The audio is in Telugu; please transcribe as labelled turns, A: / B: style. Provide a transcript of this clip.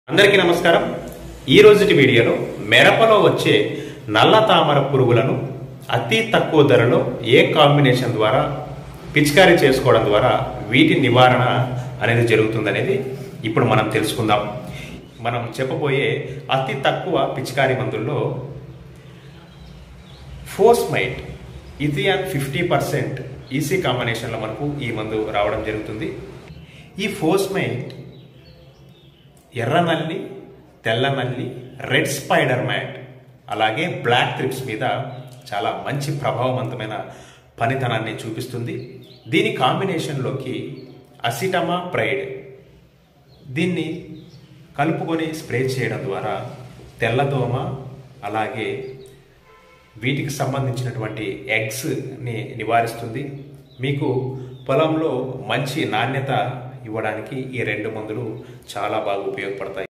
A: అందరికీ నమస్కారం ఈ రోజుటి వీడియోలో మిరపలో వచ్చే నల్ల తామర పురుగులను అతి తక్కువ ధరలో ఏ కాంబినేషన్ ద్వారా పిచికారీ చేసుకోవడం ద్వారా వీటి నివారణ అనేది జరుగుతుందనేది ఇప్పుడు మనం తెలుసుకుందాం మనం చెప్పబోయే అతి తక్కువ పిచికారీ మందుల్లో Fosmite ethion fifty percent EC కాంబినేషన్లో మనకు ఈ మందు రావడం జరుగుతుంది ఈ ఫోస్మైట్ ఎర్ర నల్లి తెల్ల నల్లి రెడ్ స్పైడర్ మ్యాట్ అలాగే బ్లాక్ త్రిప్స్ మీద చాలా మంచి ప్రభావవంతమైన పనితనాన్ని చూపిస్తుంది దీని కాంబినేషన్లోకి అసిటమా ప్రైడ్ దీన్ని కలుపుకొని స్ప్రే చేయడం ద్వారా తెల్లదోమ అలాగే వీటికి సంబంధించినటువంటి ఎగ్స్ని నివారిస్తుంది మీకు పొలంలో మంచి నాణ్యత ఇవ్వడానికి ఈ రెండు మందులు చాలా బాగా ఉపయోగపడతాయి